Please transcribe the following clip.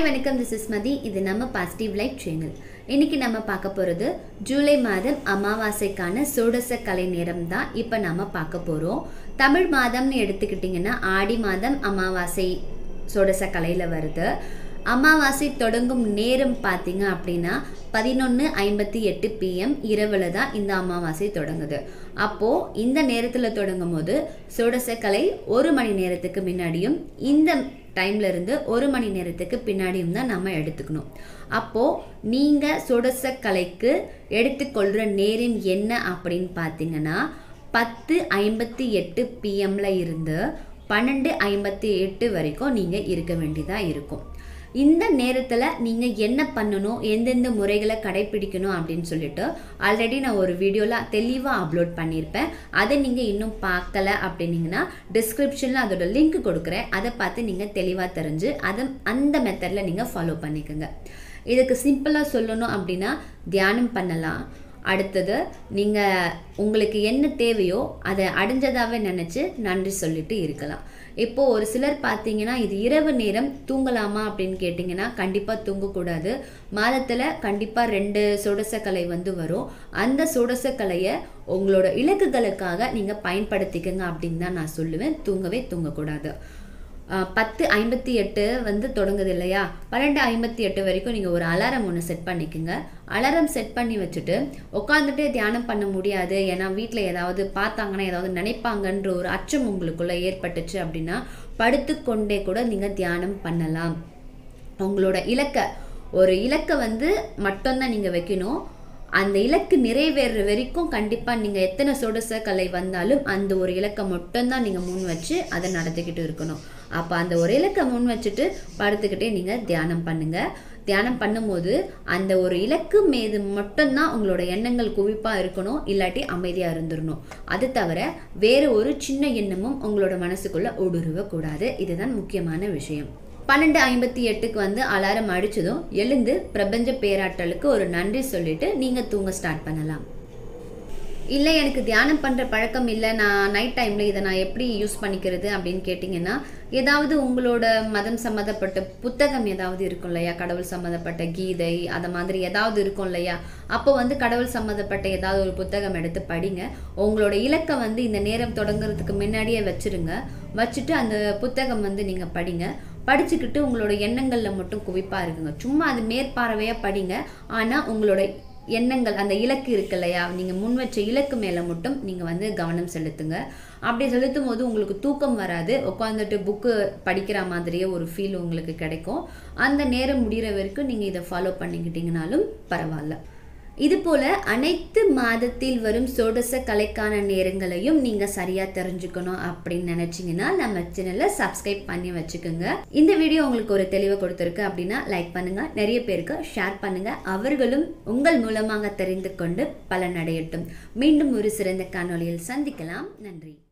வணக்கம் this is மதி இது நம்ம பாசிட்டிவ் லைஃப் சேனல் இன்னைக்கு நம்ம பார்க்க போகிறது ஜூலை மாதம் அமாவாசைக்கான சோடச கலை நேரம் தான் இப்போ நம்ம பார்க்க போகிறோம் தமிழ் மாதம்னு எடுத்துக்கிட்டிங்கன்னா ஆடி மாதம் அமாவாசை சோடச கலையில் வருது அமாவாசை தொடங்கும் நேரம் பார்த்தீங்க அப்படின்னா பதினொன்று ஐம்பத்தி எட்டு பிஎம் இரவில் தான் இந்த அமாவாசை தொடங்குது அப்போது இந்த நேரத்தில் தொடங்கும் போது சோடசக்கலை ஒரு மணி நேரத்துக்கு முன்னாடியும் இந்த டைம்ல இருந்து ஒரு மணி நேரத்துக்கு பின்னாடியும் தான் நம்ம எடுத்துக்கணும் அப்போது நீங்கள் சுடசக்கலைக்கு எடுத்துக்கொள்கிற நேரம் என்ன அப்படின்னு பார்த்தீங்கன்னா பத்து ஐம்பத்தி எட்டு பிஎம்ல இருந்து பன்னெண்டு ஐம்பத்தி எட்டு வரைக்கும் நீங்கள் இருக்க வேண்டியதாக இருக்கும் இந்த நேரத்தில் நீங்கள் என்ன பண்ணணும் எந்தெந்த முறைகளை கடைப்பிடிக்கணும் அப்படின்னு சொல்லிட்டு ஆல்ரெடி நான் ஒரு வீடியோவில் தெளிவாக அப்லோட் பண்ணியிருப்பேன் அதை நீங்கள் இன்னும் பார்க்கல அப்படின்னீங்கன்னா டிஸ்கிரிப்ஷனில் அதோட லிங்க் கொடுக்குறேன் அதை பார்த்து நீங்கள் தெளிவாக தெரிஞ்சு அதை அந்த மெத்தடில் நீங்கள் ஃபாலோ பண்ணிக்கோங்க இதுக்கு சிம்பிளாக சொல்லணும் அப்படின்னா தியானம் பண்ணலாம் அடுத்தது நீங்கள் உங்களுக்கு என்ன தேவையோ அதை அடைஞ்சதாகவே நினச்சி நன்றி சொல்லிட்டு இருக்கலாம் இப்போது ஒரு சிலர் பார்த்தீங்கன்னா இது இரவு நேரம் தூங்கலாமா அப்படின்னு கேட்டிங்கன்னா கண்டிப்பாக தூங்கக்கூடாது மாதத்தில் கண்டிப்பாக ரெண்டு சுடசக்கலை வந்து வரும் அந்த சுடசக்கலையை உங்களோட இலக்குகளுக்காக நீங்கள் பயன்படுத்திக்கங்க அப்படின்னு தான் நான் சொல்லுவேன் தூங்கவே தூங்கக்கூடாது பத்து ஐம்பத்தி எட்டு வந்து தொடங்குது இல்லையா பன்னெண்டு ஐம்பத்தி எட்டு வரைக்கும் நீங்கள் ஒரு அலாரம் ஒன்று செட் பண்ணிக்கோங்க அலாரம் செட் பண்ணி வச்சுட்டு உட்காந்துட்டு தியானம் பண்ண முடியாது ஏன்னா வீட்டில் ஏதாவது பார்த்தாங்கன்னா ஏதாவது நினைப்பாங்கன்ற ஒரு அச்சம் உங்களுக்குள்ளே ஏற்பட்டுச்சு அப்படின்னா படுத்துக்கொண்டே கூட நீங்கள் தியானம் பண்ணலாம் உங்களோட இலக்கை ஒரு இலக்கை வந்து மட்டும்தான் நீங்கள் வைக்கணும் அந்த இலக்கு நிறைவேற வரைக்கும் கண்டிப்பாக நீங்கள் எத்தனை சொடச கலை வந்தாலும் அந்த ஒரு இலக்கை மட்டும்தான் நீங்கள் முன் வச்சு அதை நடத்திக்கிட்டு இருக்கணும் அப்போ அந்த ஒரு இலக்கை முன் வச்சுட்டு படுத்துக்கிட்டே நீங்கள் தியானம் பண்ணுங்கள் தியானம் பண்ணும்போது அந்த ஒரு இலக்கு மீது மட்டும்தான் உங்களோட எண்ணங்கள் குவிப்பாக இருக்கணும் இல்லாட்டி அமைதியாக இருந்துடணும் அது தவிர வேறு ஒரு சின்ன எண்ணமும் உங்களோட மனசுக்குள்ளே ஊடுருவக்கூடாது இதுதான் முக்கியமான விஷயம் பன்னெண்டு ஐம்பத்தி எட்டுக்கு வந்து அலாரம் அடிச்சதும் எழுந்து பிரபஞ்ச பேராற்றலுக்கு ஒரு நன்றி சொல்லிட்டு நீங்கள் தூங்க ஸ்டார்ட் பண்ணலாம் இல்லை எனக்கு தியானம் பண்ணுற பழக்கம் இல்லை நான் நைட் டைமில் இதை நான் எப்படி யூஸ் பண்ணிக்கிறது அப்படின்னு கேட்டிங்கன்னா ஏதாவது உங்களோட மதம் சம்மந்தப்பட்ட புத்தகம் ஏதாவது இருக்கும் இல்லையா கடவுள் சம்மந்தப்பட்ட கீதை அதை மாதிரி ஏதாவது இருக்கும் இல்லையா அப்போ வந்து கடவுள் சம்மந்தப்பட்ட ஏதாவது ஒரு புத்தகம் எடுத்து படிங்க உங்களோட இலக்கை வந்து இந்த நேரம் தொடங்குறதுக்கு முன்னாடியே வச்சுருங்க வச்சுட்டு அந்த புத்தகம் வந்து நீங்கள் படிங்க படிச்சுக்கிட்டு உங்களோட எண்ணங்களில் மட்டும் குவிப்பாக இருக்குங்க சும்மா அது மேற்பார்வையாக படிங்க ஆனால் உங்களோட எண்ணங்கள் அந்த இலக்கு இருக்கு இல்லையா நீங்கள் முன் வச்ச இலக்கு மேலே மட்டும் நீங்கள் வந்து கவனம் செலுத்துங்க அப்படி செலுத்தும் போது உங்களுக்கு தூக்கம் வராது உட்காந்துட்டு புக்கு படிக்கிற மாதிரியே ஒரு ஃபீல் உங்களுக்கு கிடைக்கும் அந்த நேரம் முடிகிற வரைக்கும் நீங்கள் இதை ஃபாலோ பண்ணிக்கிட்டீங்கனாலும் பரவாயில்ல இது போல அனைத்து மாதத்தில் வரும் சோடச கலைக்கான நேரங்களையும் நீங்க சரியா தெரிஞ்சுக்கணும் அப்படின்னு நினைச்சீங்கன்னா நம்ம சேனலை சப்ஸ்கிரைப் பண்ணி வச்சுக்கோங்க இந்த வீடியோ உங்களுக்கு ஒரு தெளிவை கொடுத்துருக்கு அப்படின்னா லைக் பண்ணுங்க நிறைய பேருக்கு ஷேர் பண்ணுங்க அவர்களும் உங்கள் மூலமாக தெரிந்து கொண்டு பலனடையட்டும் மீண்டும் ஒரு சிறந்த காணொளியில் சந்திக்கலாம் நன்றி